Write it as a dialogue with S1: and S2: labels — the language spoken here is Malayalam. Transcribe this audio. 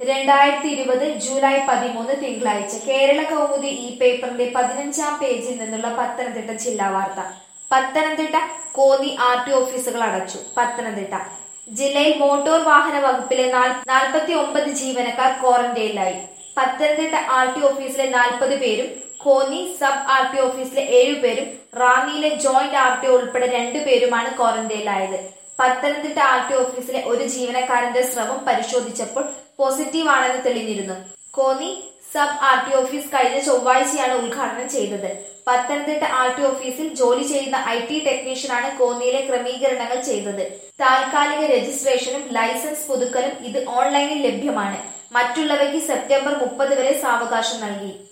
S1: രണ്ടായിരത്തി ഇരുപത് ജൂലൈ പതിമൂന്ന് തിങ്കളാഴ്ച കേരള കൗമുദി ഈ പേപ്പറിന്റെ പതിനഞ്ചാം പേജിൽ നിന്നുള്ള പത്തനംതിട്ട ജില്ലാ വാർത്ത പത്തനംതിട്ട കോന്നി ആർ ടി ഓഫീസുകൾ അടച്ചു പത്തനംതിട്ട ജില്ലയിൽ മോട്ടോർ വാഹന വകുപ്പിലെ നാൽപ്പത്തി ഒമ്പത് ജീവനക്കാർ ക്വാറന്റൈനിലായി പത്തനംതിട്ട ആർ ടി ഓഫീസിലെ നാൽപ്പത് പേരും കോന്നി സബ് ആർ ടി ഓഫീസിലെ ഏഴുപേരും റാന്നിയിലെ ജോയിന്റ് ആർ ടി ഉൾപ്പെടെ രണ്ടുപേരുമാണ് ക്വാറന്റൈനിലായത് പത്തനംതിട്ട ആർ ടി ഓഫീസിലെ ഒരു ജീവനക്കാരന്റെ ശ്രമം പരിശോധിച്ചപ്പോൾ പോസിറ്റീവ് ആണെന്ന് തെളിഞ്ഞിരുന്നു Konni sub R T office കഴിഞ്ഞ ചൊവ്വാഴ്ചയാണ് ഉദ്ഘാടനം ചെയ്തത് പത്തനംതിട്ട ആർ ടി ഓഫീസിൽ ജോലി ചെയ്യുന്ന ഐ ടി ടെക്നീഷ്യനാണ് കോന്നിയിലെ ക്രമീകരണങ്ങൾ ചെയ്തത് താൽക്കാലിക രജിസ്ട്രേഷനും ലൈസൻസ് പുതുക്കലും ഇത് ഓൺലൈനിൽ ലഭ്യമാണ് മറ്റുള്ളവയ്ക്ക് സെപ്റ്റംബർ മുപ്പത് വരെ സാവകാശം നൽകി